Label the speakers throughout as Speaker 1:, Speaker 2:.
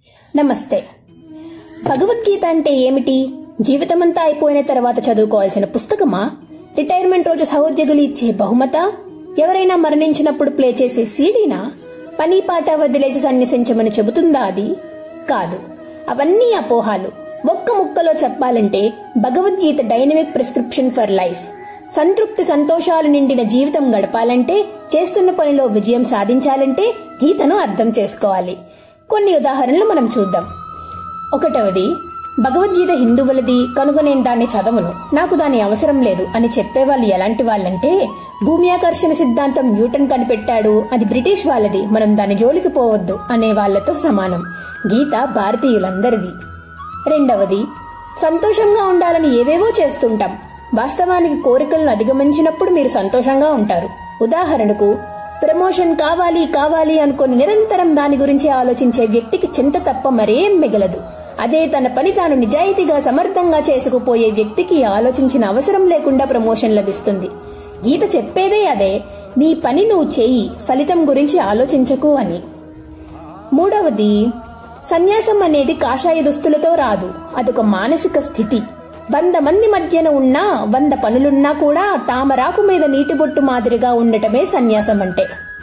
Speaker 1: నమస్తే భగవద్గీత అంటే ఏమిటి జీవితమంతా అయిపోయిన తర్వాత చదువుకోవాల్సిన పుస్తకమా రిటైర్మెంట్ రోజు సహోద్యోగులు ఇచ్చే బహుమత ఎవరైనా మరణించినప్పుడు ప్లే చేసే సీడీనా పని పాట వదిలేసి సన్యసించమని చెబుతుందా అది కాదు అవన్నీ అపోహాలు ఒక్క ముక్కలో చెప్పాలంటే Bhagavad Gita dynamic prescription for life సంతృప్తి సంతోషాలు నిండిన జీవితం గడపాలంటే చేస్తున్న పనిలో విజయం సాధించాలంటే గీతను అర్థం చేసుకోవాలి కొన్ని ఉదాహరణలు మనం చూద్దాం ఒకటవది భగవద్గీత హిందువులది కనుక నేను దాన్ని చదవను నాకు దాని అవసరం లేదు అని చెప్పేవాళ్ళు ఎలాంటి వాళ్ళంటే భూమి ఆకర్షణ సిద్ధాంతం న్యూటన్ కనిపెట్టాడు అది బ్రిటిష్ వాళ్ళది మనం దాని జోలికి పోవద్దు అనే వాళ్లతో సమానం గీత భారతీయులందరిది రెండవది సంతోషంగా ఉండాలని ఏవేవో చేస్తుంటాం వాస్తవానికి కోరికలను అధిగమించినప్పుడు మీరు సంతోషంగా ఉంటారు ఉదాహరణకు ప్రమోషన్ కావాలి కావాలి అనుకుని నిరంతరం దాని గురించి ఆలోచించే వ్యక్తికి చింత తప్ప మరేం మిగలదు అదే తన పని తాను నిజాయితీగా సమర్థంగా చేసుకుపోయే వ్యక్తికి ఆలోచించిన అవసరం లేకుండా ప్రమోషన్ లభిస్తుంది గీత చెప్పేదే అదే నీ పని నువ్వు చెయ్యి ఫలితం గురించి ఆలోచించకు అని మూడవది సన్యాసం అనేది కాషాయ దుస్తులతో రాదు అదొక మానసిక స్థితి వంద మంది మధ్యన ఉన్నా వంద పనులున్నా కూడా తామరాకు మీద నీటి బొట్టు మాదిరిగా ఉండటమే సన్యాసం అంటే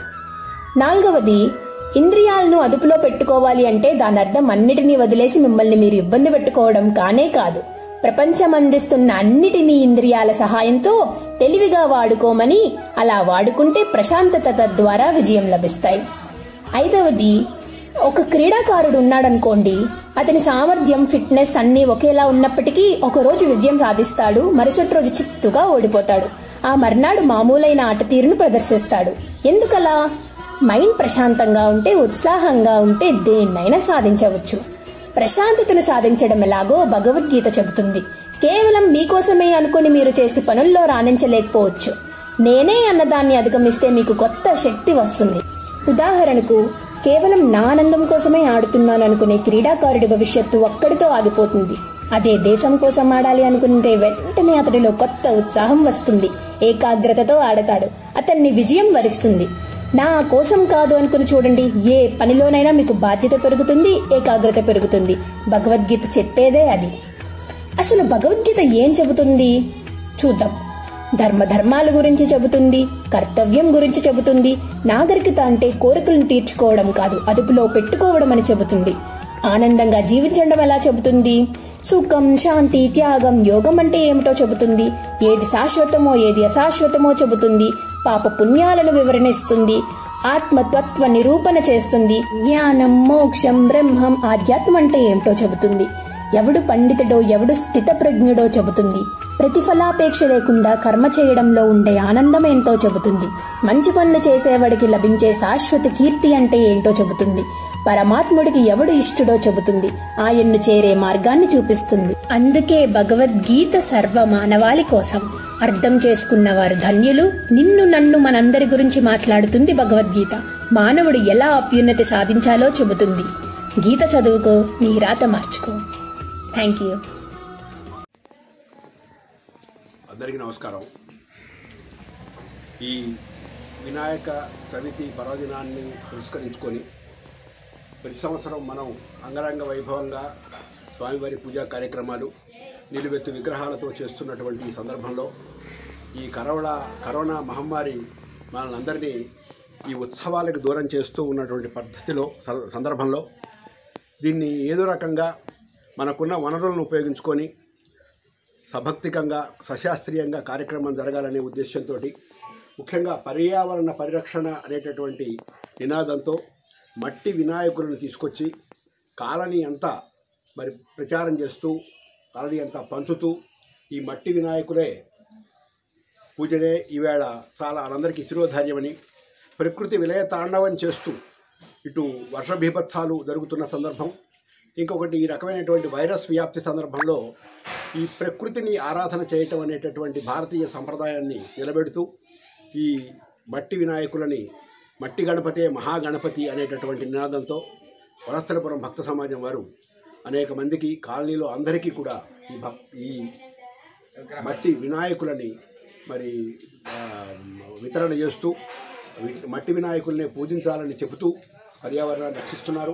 Speaker 1: నాలుగవది ఇంద్రియాలను అదుపులో పెట్టుకోవాలి అంటే దాని అర్థం అన్నిటినీ వదిలేసి మిమ్మల్ని మీరు ఇబ్బంది పెట్టుకోవడం కానే కాదు ప్రపంచం అందిస్తున్న అన్నిటినీ ఇంద్రియాల సహాయంతో తెలివిగా వాడుకోమని అలా వాడుకుంటే ప్రశాంతత తద్వారా విజయం లభిస్తాయి ఐదవది ఒక క్రీడాకారుడు ఉన్నాడనుకోండి అతని సామర్థ్యం ఫిట్నెస్ అన్నీ ఒకేలా ఉన్నప్పటికీ ఒక రోజు విజయం సాధిస్తాడు మరుసటి రోజు చిత్తుగా ఓడిపోతాడు ఆ మర్నాడు మామూలైన ఆట తీరును ప్రదర్శిస్తాడు ఎందుకలా మైండ్ ప్రశాంతంగా ఉంటే ఉత్సాహంగా ఉంటే దేన్నైనా సాధించవచ్చు ప్రశాంతతను సాధించడం ఎలాగో భగవద్గీత చెబుతుంది కేవలం మీకోసమే అనుకుని మీరు చేసే పనుల్లో రాణించలేకపోవచ్చు నేనే అన్నదాన్ని అధిగమిస్తే మీకు కొత్త శక్తి వస్తుంది ఉదాహరణకు కేవలం నా ఆనందం కోసమే ఆడుతున్నాను అనుకునే క్రీడాకారుడి భవిష్యత్తు ఒక్కడితో ఆగిపోతుంది అదే దేశం కోసం ఆడాలి అనుకుంటే వెంటనే అతడిలో కొత్త ఉత్సాహం వస్తుంది ఏకాగ్రతతో ఆడతాడు అతన్ని విజయం వరిస్తుంది నా కోసం కాదు అనుకుని చూడండి ఏ పనిలోనైనా మీకు బాధ్యత పెరుగుతుంది ఏకాగ్రత పెరుగుతుంది భగవద్గీత చెప్పేదే అది అసలు భగవద్గీత ఏం చెబుతుంది చూద్దాం ధర్మ ధర్మాల గురించి చెబుతుంది కర్తవ్యం గురించి చెబుతుంది నాగరికత అంటే కోరికలను తీర్చుకోవడం కాదు అదుపులో పెట్టుకోవడం అని చెబుతుంది ఆనందంగా జీవించడం ఎలా చెబుతుంది సుఖం శాంతి త్యాగం యోగం అంటే ఏమిటో చెబుతుంది ఏది శాశ్వతమో ఏది అశాశ్వతమో చెబుతుంది పాప పుణ్యాలను వివరణిస్తుంది ఆత్మతత్వ నిరూపణ చేస్తుంది జ్ఞానం మోక్షం బ్రహ్మం ఆధ్యాత్మం అంటే ఏమిటో చెబుతుంది ఎవడు పండితుడో ఎవడు స్థితప్రజ్ఞుడో చెబుతుంది ప్రతిఫలాపేక్ష లేకుండా కర్మ చేయడంలో ఉండే ఆనందం ఏంటో చెబుతుంది మంచి పనులు చేసేవాడికి లభించే శాశ్వత కీర్తి అంటే ఏంటో చెబుతుంది పరమాత్ముడికి ఎవడు ఇష్టుడో చెబుతుంది ఆయన్ను చేరే మార్గాన్ని చూపిస్తుంది అందుకే భగవద్గీత సర్వ మానవాళి కోసం అర్థం చేసుకున్న వారు ధన్యులు నిన్ను నన్ను మనందరి గురించి మాట్లాడుతుంది భగవద్గీత మానవుడు ఎలా అభ్యున్నతి సాధించాలో చెబుతుంది గీత చదువుకో నీ రాత మార్చుకో థ్యాంక్ యూ
Speaker 2: అందరికీ నమస్కారం ఈ వినాయక చవితి పర్వదినాన్ని పురస్కరించుకొని ప్రతి సంవత్సరం మనం అంగరంగ వైభవంగా స్వామివారి పూజా కార్యక్రమాలు నిలువెత్తు విగ్రహాలతో చేస్తున్నటువంటి ఈ సందర్భంలో ఈ కరోనా కరోనా మహమ్మారి మనందరినీ ఈ ఉత్సవాలకు దూరం చేస్తూ ఉన్నటువంటి పద్ధతిలో స- సందర్భంలో దీన్ని ఏదో రకంగా మనకున్న వనరులను ఉపయోగించుకొని సభక్తికంగా సశాస్త్రీయంగా కార్యక్రమం జరగాలనే ఉద్దేశంతో ముఖ్యంగా పర్యావరణ పరిరక్షణ అనేటటువంటి నినాదంతో మట్టి వినాయకులను తీసుకొచ్చి కాలనీ అంతా మరి ప్రచారం చేస్తూ కాలనీ అంతా పంచుతూ ఈ మట్టి వినాయకులే పూజనే ఈవేళ చాలా అందరికీ శిరోధార్యమని ప్రకృతి విలయ తాండవం చేస్తూ ఇటు వర్ష బీభత్సాలు జరుగుతున్న సందర్భం ఇంకొకటి ఈ రకమైనటువంటి వైరస్ వ్యాప్తి సందర్భంలో ఈ ప్రకృతిని ఆరాధన చేయటం అనేటటువంటి భారతీయ సంప్రదాయాన్ని నిలబెడుతూ ఈ మట్టి వినాయకులని మట్టి గణపతే మహాగణపతి అనేటటువంటి నినాదంతో వనస్థలపురం భక్త సమాజం వారు అనేక మందికి కాలనీలో అందరికీ కూడా ఈ భక్ ఈ మట్టి వినాయకులని మరి ఆ, వితరణ చేస్తూ వి- మట్టి వినాయకుల్ని పూజించాలని చెబుతూ పర్యావరణాన్ని రక్షిస్తున్నారు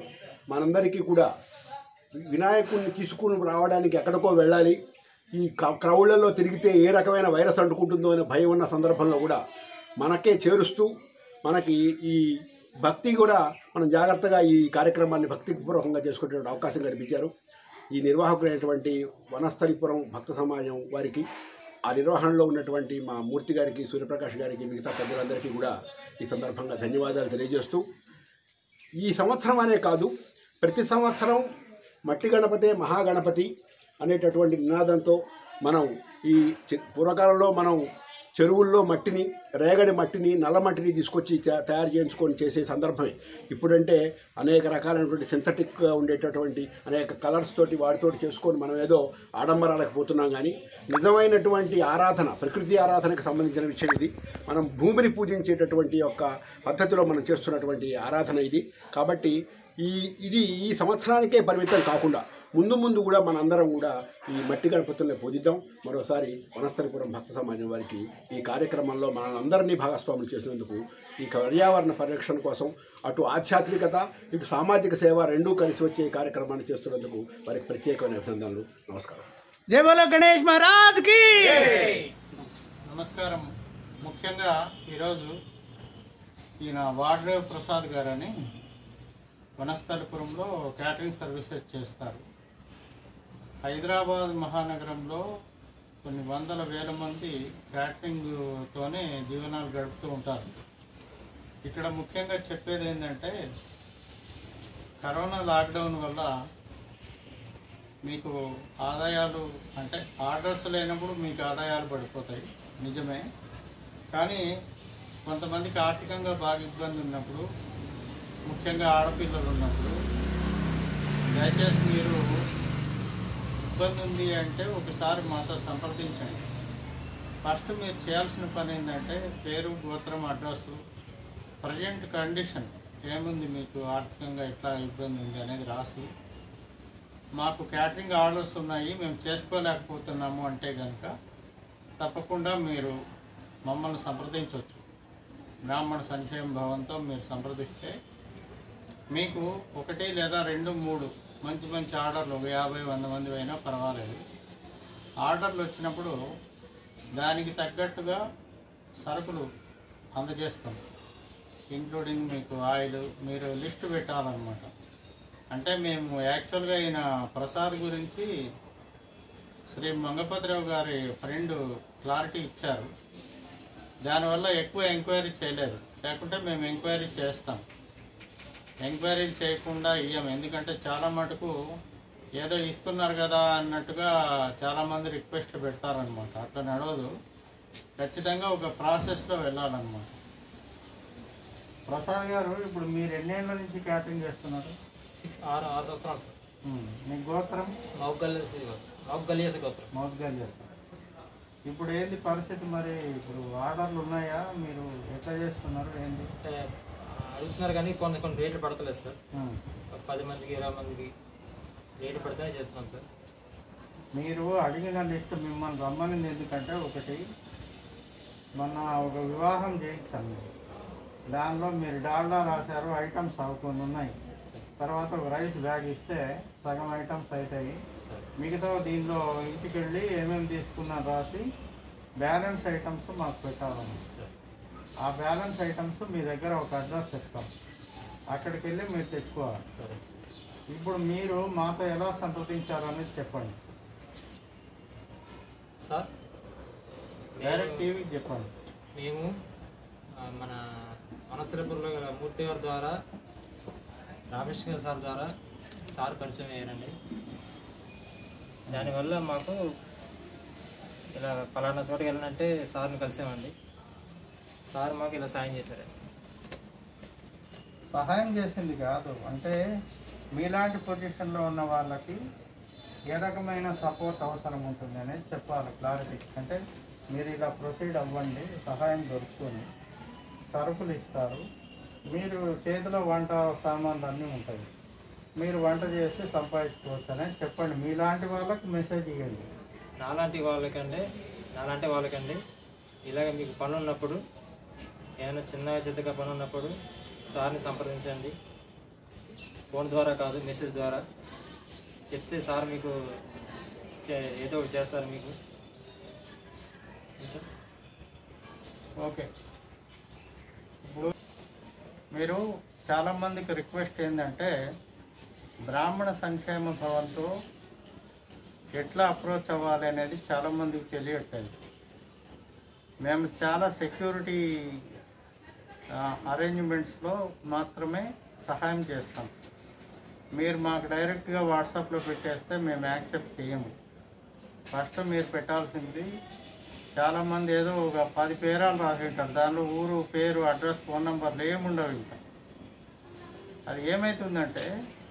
Speaker 2: మనందరికీ కూడా వినాయకుడిని తీసుకుని రావడానికి ఎక్కడికో వెళ్ళాలి ఈ క- క్రౌడ్లలో తిరిగితే ఏ రకమైన వైరస్ అంటుకుంటుందో అనే భయం ఉన్న సందర్భంలో కూడా మనకే చేరుస్తూ మనకి ఈ భక్తి కూడా మనం జాగ్రత్తగా ఈ కార్యక్రమాన్ని భక్తిపూర్వకంగా చేసుకునే అవకాశం కల్పించారు ఈ నిర్వాహకులైనటువంటి వనస్థలిపురం భక్త సమాజం వారికి ఆ నిర్వహణలో ఉన్నటువంటి మా మూర్తి గారికి సూర్యప్రకాష్ గారికి మిగతా పెద్దలందరికీ కూడా ఈ సందర్భంగా ధన్యవాదాలు తెలియజేస్తూ ఈ సంవత్సరం అనే కాదు ప్రతి సంవత్సరం మట్టి గణపతే మహాగణపతి అనేటటువంటి నినాదంతో మనం ఈ చి- పూర్వకాలంలో మనం చెరువుల్లో మట్టిని రేగడి మట్టిని నల్ల మట్టిని తీసుకొచ్చి తయా- తయారు చేయించుకొని చేసే సందర్భమే ఇప్పుడంటే అనేక రకాలైనటువంటి సింథటిక్గా ఉండేటటువంటి అనేక కలర్స్ తోటి వాటితోటి చేసుకొని మనం ఏదో ఆడంబరాలకు పోతున్నాం కానీ నిజమైనటువంటి ఆరాధన ప్రకృతి ఆరాధనకు సంబంధించిన విషయం ఇది మనం భూమిని పూజించేటటువంటి యొక్క పద్ధతిలో మనం చేస్తున్నటువంటి ఆరాధన ఇది కాబట్టి ఈ ఇది ఈ సంవత్సరానికే పరిమితం కాకుండా ముందు ముందు కూడా మనందరం కూడా ఈ మట్టి గణపతుల్ని పూజిద్దాం మరోసారి వనస్థలిపురం భక్త సమాజం వారికి ఈ కార్యక్రమంలో మనల్ని భాగస్వాములు చేసినందుకు ఈ పర్యావరణ పరిరక్షణ కోసం అటు ఆధ్యాత్మికత ఇటు సామాజిక సేవ రెండూ కలిసి వచ్చే ఈ కార్యక్రమాన్ని చేస్తున్నందుకు వారికి ప్రత్యేకమైన అభినందనలు నమస్కారం
Speaker 3: జై బోలో గణేష్ మహారాజ్ కి
Speaker 4: నమస్కారం ముఖ్యంగా ఈరోజు ఈయన వాడ్రేవ్ ప్రసాద్ గారని వనస్థలిపురంలో క్యాటరింగ్ సర్వీసెస్ చేస్తారు హైదరాబాద్ మహానగరంలో కొన్ని వందల వేల మంది క్యాటరింగ్తోనే జీవనాలు గడుపుతూ ఉంటారు ఇక్కడ ముఖ్యంగా చెప్పేది ఏంటంటే కరోనా లాక్డౌన్ వల్ల మీకు ఆదాయాలు అంటే ఆర్డర్స్ లేనప్పుడు మీకు ఆదాయాలు పడిపోతాయి నిజమే కానీ కొంతమందికి ఆర్థికంగా బాగా ఇబ్బంది ఉన్నప్పుడు ముఖ్యంగా ఆడపిల్లలు ఉన్నప్పుడు దయచేసి మీరు ఇబ్బంది ఉంది అంటే ఒకసారి మాతో సంప్రదించండి ఫస్ట్ మీరు చేయాల్సిన పని ఏంటంటే పేరు గోత్రం అడ్రస్సు ప్రజెంట్ కండిషన్ ఏముంది మీకు ఆర్థికంగా ఎట్లా ఇబ్బంది ఉంది అనేది రాసి మాకు క్యాటరింగ్ ఆర్డర్స్ ఉన్నాయి మేము చేసుకోలేకపోతున్నాము అంటే కనుక తప్పకుండా మీరు మమ్మల్ని సంప్రదించవచ్చు బ్రాహ్మణ సంక్షేమ భవన్తో మీరు సంప్రదిస్తే మీకు ఒకటి లేదా రెండు మూడు మంచి మంచి ఆర్డర్లు ఒక యాభై వంద మంది అయినా పర్వాలేదు ఆర్డర్లు వచ్చినప్పుడు దానికి తగ్గట్టుగా సరుకులు అందజేస్తాం ఇంక్లూడింగ్ మీకు ఆయిల్ మీరు లిస్ట్ పెట్టాలన్నమాట అంటే మేము యాక్చువల్గా ఈయన ప్రసాద్ గురించి శ్రీ మంగపతిరావు గారి ఫ్రెండ్ క్లారిటీ ఇచ్చారు దానివల్ల ఎక్కువ ఎంక్వైరీ చేయలేదు లేకుంటే మేము ఎంక్వైరీ చేస్తాం ఎంక్వైరీ చేయకుండా ఇయ్యం ఎందుకంటే చాలా మటుకు ఏదో ఇస్తున్నారు కదా అన్నట్టుగా చాలామంది రిక్వెస్ట్ పెడతారనమాట అట్లా నడవదు ఖచ్చితంగా ఒక ప్రాసెస్లో వెళ్ళాలన్నమాట ప్రసాద్ గారు ఇప్పుడు మీరు ఎన్నేళ్ళ నుంచి క్యాటరింగ్ చేస్తున్నారు
Speaker 5: సిక్స్ ఆరు ఆరు సంవత్సరాలు సార్
Speaker 4: ఉమ్, మీ గోత్రం
Speaker 5: మౌగల్య మౌగల్యస గోత్రం
Speaker 4: మౌద్గాలు చేస్తారు ఇప్పుడు ఏంది పరిస్థితి మరి ఇప్పుడు ఆర్డర్లు ఉన్నాయా మీరు ఎట్లా చేస్తున్నారు ఏంది
Speaker 5: అంటే ఆ, అడుగుతున్నారు కానీ కొన్ని కొన్ని రేట్లు పడతలేదు సార్
Speaker 4: ఉమ్.
Speaker 5: ఒక పది మందికి ఇరవై మందికి రేట్లు పడితేనే చేస్తున్నాం సార్
Speaker 4: మీరు అడిగిన లిస్ట్ మిమ్మల్ని రమ్మనింది ఎందుకంటే ఒకటి మొన్న ఒక వివాహం చేయించాను మీరు దానిలో మీరు డాల్డా రాశారు ఐటమ్స్ కొన్ని ఉన్నాయి తర్వాత ఒక రైస్ బ్యాగ్ ఇస్తే సగం ఐటమ్స్ అవుతాయి మిగతా దీనిలో ఇంటికి వెళ్ళి ఏమేమి తీసుకున్నాను రాసి బ్యాలెన్స్ ఐటమ్స్ మాకు పెట్టాలన్నమాట
Speaker 5: సార్
Speaker 4: ఆ బ్యాలెన్స్ ఐటమ్స్ మీ దగ్గర ఒక అడ్రస్ చెప్తాం అక్కడికి వెళ్ళి మీరు తెచ్చుకోవాలి
Speaker 5: సరే
Speaker 4: ఇప్పుడు మీరు మాతో ఎలా సంప్రదించాలనేది చెప్పండి
Speaker 5: సార్
Speaker 4: డైరెక్ట్ టీవీకి చెప్పండి
Speaker 5: మేము ఆ, మన మనస్థిరపురంలో గల మూర్తి గారి ద్వారా రామేష్ గారి సార్ ద్వారా సార్ పరిచయం అయ్యారండి దానివల్ల మాకు ఇలా పలానా చోటకి వెళ్ళాలంటే సార్ని కలిసామండి సార్ మాకు ఇలా సాయం చేశారు
Speaker 4: సహాయం చేసింది కాదు అంటే మీలాంటి పొజిషన్లో ఉన్న వాళ్ళకి ఏ రకమైన సపోర్ట్ అవసరం ఉంటుంది అనేది చెప్పాలి క్లారిటీ అంటే మీరు ఇలా ప్రొసీడ్ అవ్వండి సహాయం దొరుకుతుంది సరుకులు ఇస్తారు మీరు చేతిలో వంట సామాన్లు అన్నీ ఉంటాయి మీరు వంట చేసి సంపాదించుకోవచ్చు అనేది చెప్పండి మీలాంటి వాళ్ళకి మెసేజ్ ఇవ్వండి
Speaker 5: నాలాంటి వాళ్ళకండి నాలాంటి వాళ్ళకండి ఇలాగ మీకు పని ఉన్నప్పుడు ఏమైనా చిన్నగా చిన్నగా పని ఉన్నప్పుడు సార్ని సంప్రదించండి ఫోన్ ద్వారా కాదు మెసేజ్ ద్వారా చెప్తే సార్ మీకు చే- ఏదో ఒకటి చేస్తారు మీకు సార్
Speaker 4: ఓకే ఇప్పుడు మీరు చాలామందికి రిక్వెస్ట్ ఏంటంటే బ్రాహ్మణ సంక్షేమ భవన్తో ఎట్లా అప్రోచ్ అవ్వాలి అనేది చాలామందికి తెలియట్లేదు మేము చాలా సెక్యూరిటీ అరేంజ్మెంట్స్లో మాత్రమే సహాయం చేస్తాం మీరు మాకు డైరెక్ట్గా వాట్సాప్లో పెట్టేస్తే మేము యాక్సెప్ట్ చేయము ఫస్ట్ మీరు పెట్టాల్సింది చాలామంది ఏదో ఒక పది పేరాలు రాసి ఉంటారు దానిలో ఊరు పేరు అడ్రస్ ఫోన్ నెంబర్లు ఏముండవు ఇంకా అది ఏమవుతుందంటే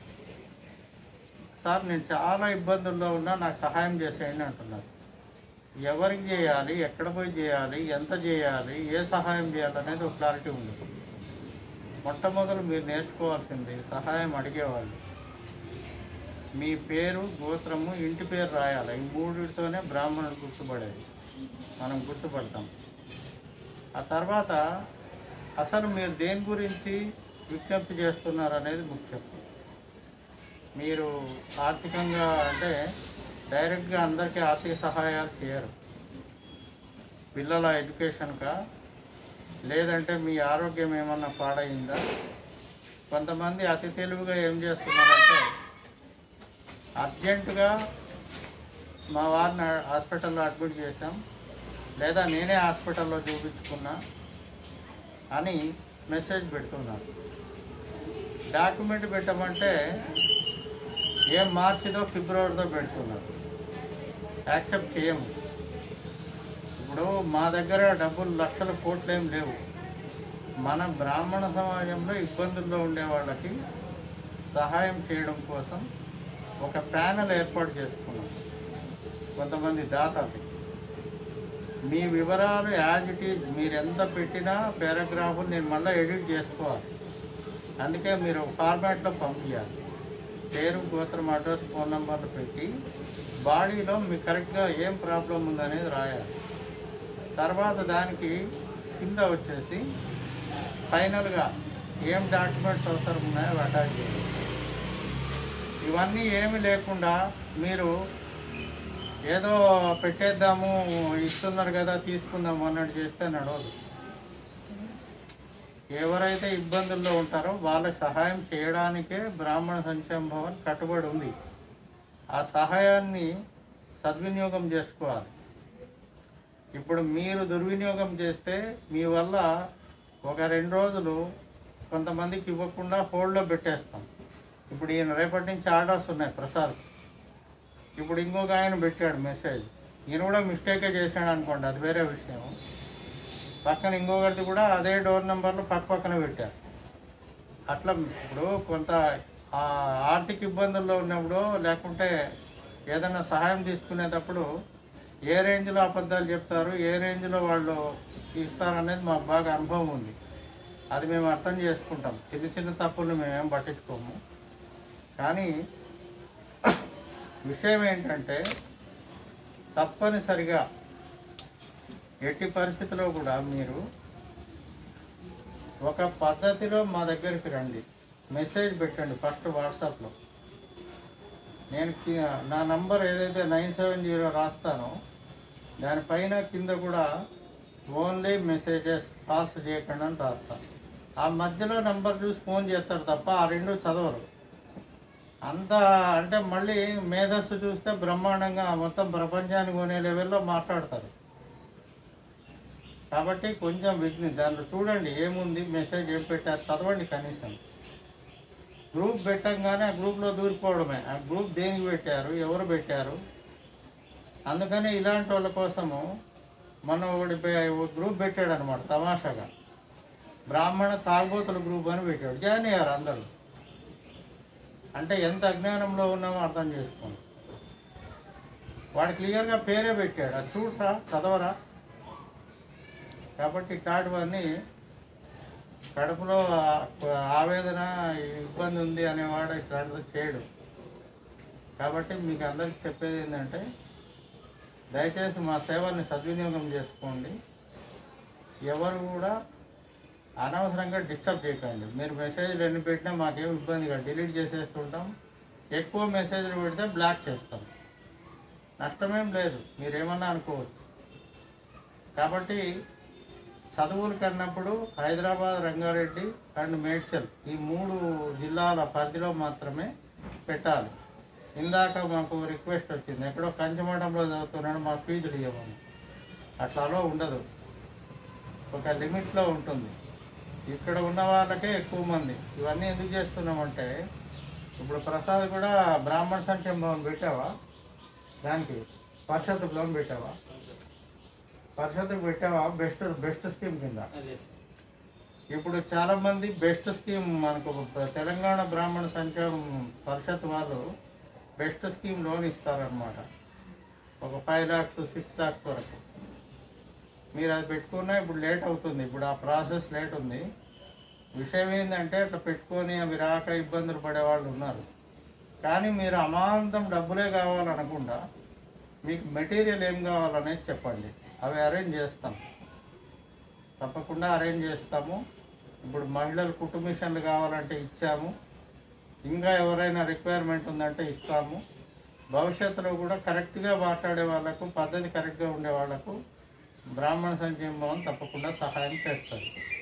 Speaker 4: సార్ నేను చాలా ఇబ్బందుల్లో ఉన్నా నాకు సహాయం చేసేయండి అంటున్నారు ఎవరికి చేయాలి ఎక్కడ పోయి చేయాలి ఎంత చేయాలి ఏ సహాయం చేయాలి అనేది ఒక క్లారిటీ ఉంది మొట్టమొదలు మీరు నేర్చుకోవాల్సింది సహాయం అడిగేవాళ్ళు మీ పేరు గోత్రము ఇంటి పేరు రాయాలి ఈ మూడితోనే బ్రాహ్మణులు గుర్తుపడేది మనం గుర్తుపడతాం ఆ తర్వాత అసలు మీరు దేని గురించి విజ్ఞప్తి చేస్తున్నారు అనేది ముఖ్యం మీరు ఆర్థికంగా అంటే డైరెక్ట్గా అందరికీ ఆర్థిక సహాయాలు చేయరు పిల్లల ఎడ్యుకేషన్కా లేదంటే మీ ఆరోగ్యం ఏమన్నా పాడైందా కొంతమంది అతి తెలివిగా ఏం చేస్తున్నారంటే అర్జెంటుగా మా వారిని హాస్పిటల్లో అడ్మిట్ చేశాం లేదా నేనే హాస్పిటల్లో చూపించుకున్నా అని మెసేజ్ పెడుతున్నారు డాక్యుమెంట్ పెట్టమంటే ఏం మార్చిదో ఫిబ్రవరితో పెడుతున్నారు యాక్సెప్ట్ చేయము ఇప్పుడు మా దగ్గర డబ్బులు లక్షల కోట్లు ఏం లేవు మన బ్రాహ్మణ సమాజంలో ఇబ్బందుల్లో ఉండే వాళ్ళకి సహాయం చేయడం కోసం ఒక ప్యానెల్ ఏర్పాటు చేసుకున్నాం కొంతమంది దాతలు మీ వివరాలు యాజ్ ఇట్ ఈజ్ మీరు ఎంత పెట్టినా పారాగ్రాఫ్లు నేను మళ్ళీ ఎడిట్ చేసుకోవాలి అందుకే మీరు ఫార్మాట్లో పంపించాలి పేరు గోత్రం అడ్రస్ ఫోన్ నెంబర్లు పెట్టి బాడీలో మీకు కరెక్ట్గా ఏం ప్రాబ్లం ఉందనేది రాయాలి తర్వాత దానికి కింద వచ్చేసి ఫైనల్గా ఏం డాక్యుమెంట్స్ అవసరం ఉన్నాయో అవి అటాచ్ చేయాలి ఇవన్నీ ఏమి లేకుండా మీరు ఏదో పెట్టేద్దాము ఇస్తున్నారు కదా తీసుకుందాము అన్నట్టు చేస్తే నడవదు ఎవరైతే ఇబ్బందుల్లో ఉంటారో వాళ్ళకి సహాయం చేయడానికే బ్రాహ్మణ సంక్షేమ భవన్ కట్టుబడి ఉంది ఆ సహాయాన్ని సద్వినియోగం చేసుకోవాలి ఇప్పుడు మీరు దుర్వినియోగం చేస్తే మీ వల్ల ఒక రెండు రోజులు కొంతమందికి ఇవ్వకుండా హోల్డ్లో పెట్టేస్తాం ఇప్పుడు ఈయన రేపటి నుంచి ఆర్డర్స్ ఉన్నాయి ప్రసాద్ ఇప్పుడు ఇంకొక ఆయన పెట్టాడు మెసేజ్ ఈయన కూడా మిస్టేకే చేశాడు అనుకోండి అది వేరే విషయం పక్కన ఇంకొకరిది కూడా అదే డోర్ నెంబర్లు పక్క పక్కన పెట్టారు అట్లా ఇప్పుడు కొంత ఆ ఆర్థిక ఇబ్బందుల్లో ఉన్నప్పుడు లేకుంటే ఏదైనా సహాయం తీసుకునేటప్పుడు ఏ రేంజ్లో అబద్ధాలు చెప్తారు ఏ రేంజ్లో వాళ్ళు ఇస్తారనేది మాకు బాగా అనుభవం ఉంది అది మేము అర్థం చేసుకుంటాం చిన్న చిన్న తప్పులు మేమేం పట్టించుకోము కానీ విషయం ఏంటంటే తప్పనిసరిగా ఎట్టి పరిస్థితిలో కూడా మీరు ఒక పద్ధతిలో మా దగ్గరికి రండి మెసేజ్ పెట్టండి ఫస్ట్ వాట్సాప్లో నేను కి- నా నంబర్ ఏదైతే నైన్ సెవెన్ జీరో రాస్తానో దానిపైన కింద కూడా ఓన్లీ మెసేజెస్ కాల్స్ చేయకుండా అని రాస్తాను ఆ మధ్యలో నంబర్ చూసి ఫోన్ చేస్తారు తప్ప ఆ రెండు చదవరు అంత అంటే మళ్ళీ మేధస్సు చూస్తే బ్రహ్మాండంగా మొత్తం ప్రపంచాన్ని కొనే లెవెల్లో మాట్లాడతారు కాబట్టి కొంచెం విఘ్ని దాంట్లో చూడండి ఏముంది మెసేజ్ ఏం పెట్టారు చదవండి కనీసం గ్రూప్ పెట్టంగానే ఆ గ్రూప్లో దూరిపోవడమే ఆ గ్రూప్ దేనికి పెట్టారు ఎవరు పెట్టారు అందుకని ఇలాంటి వాళ్ళ కోసము మనం ఒకటి పె- ఒక గ్రూప్ పెట్టాడు అనమాట తమాషాగా బ్రాహ్మణ తాగుబోతుల గ్రూప్ అని పెట్టాడు జాయిన్ అయ్యారు అందరూ అంటే ఎంత అజ్ఞానంలో ఉన్నామో అర్థం చేసుకోండి వాడు క్లియర్గా పేరే పెట్టాడు అది చూడరా చదవరా కాబట్టి ఇట్లాంటివన్నీ కడుపులో ఆ- ఆవేదన ఇబ్బంది ఉంది అనేవాడు ఇట్లాంటిది చేయడు కాబట్టి మీకు అందరికి చెప్పేది ఏంటంటే దయచేసి మా సేవల్ని సద్వినియోగం చేసుకోండి ఎవరు కూడా అనవసరంగా డిస్టర్బ్ చేయకండి మీరు మెసేజ్లు ఎన్ని పెట్టినా మాకేం ఇబ్బంది కాదు డిలీట్ చేసేస్తుంటాం ఎక్కువ మెసేజ్లు పెడితే బ్లాక్ చేస్తాం నష్టమేం లేదు మీరేమన్నా అనుకోవచ్చు కాబట్టి చదువులు కన్నప్పుడు హైదరాబాద్ రంగారెడ్డి అండ్ మేడ్చల్ ఈ మూడు జిల్లాల పరిధిలో మాత్రమే పెట్టాలి ఇందాక మాకు రిక్వెస్ట్ వచ్చింది ఎక్కడో కంచమఠంలో చదువుతున్నాడు మా ఫీజులు ఇవ్వమని అట్లాలో ఉండదు ఒక లిమిట్లో ఉంటుంది ఇక్కడ ఉన్న వాళ్ళకే ఎక్కువ మంది ఇవన్నీ ఎందుకు చేస్తున్నామంటే ఇప్పుడు ప్రసాద్ కూడా బ్రాహ్మణ సంఖ్యం లోన్ పెట్టావా దానికి పరిషత్ లోన్ పెట్టావా పరిషత్ పెట్టావా బెస్ట్ బెస్ట్ స్కీమ్ కింద
Speaker 5: అదే సార్
Speaker 4: ఇప్పుడు చాలా మంది బెస్ట్ స్కీమ్ మనకు తెలంగాణ బ్రాహ్మణ సంఖ్య పరిషత్ వాళ్ళు బెస్ట్ స్కీమ్ లోన్ ఇస్తారనమాట ఒక ఫైవ్ ల్యాక్స్ సిక్స్ ల్యాక్స్ వరకు మీరు అది పెట్టుకున్నా ఇప్పుడు లేట్ అవుతుంది ఇప్పుడు ఆ ప్రాసెస్ లేట్ ఉంది విషయం ఏంటంటే అట్లా పెట్టుకొని అవి రాక ఇబ్బందులు పడే వాళ్ళు ఉన్నారు కానీ మీరు అమాంతం డబ్బులే కావాలనకుండా మీకు మెటీరియల్ ఏం కావాలనేది చెప్పండి అవి అరేంజ్ చేస్తాం తప్పకుండా అరేంజ్ చేస్తాము ఇప్పుడు మహిళలు కుటుంబ మిషన్లు కావాలంటే ఇచ్చాము ఇంకా ఎవరైనా రిక్వైర్మెంట్ ఉందంటే ఇస్తాము భవిష్యత్తులో కూడా కరెక్ట్గా మాట్లాడే వాళ్ళకు పద్ధతి కరెక్ట్గా ఉండే వాళ్ళకు బ్రాహ్మణ సంక్షేమ భవన్ తప్పకుండా సహాయం చేస్తుంది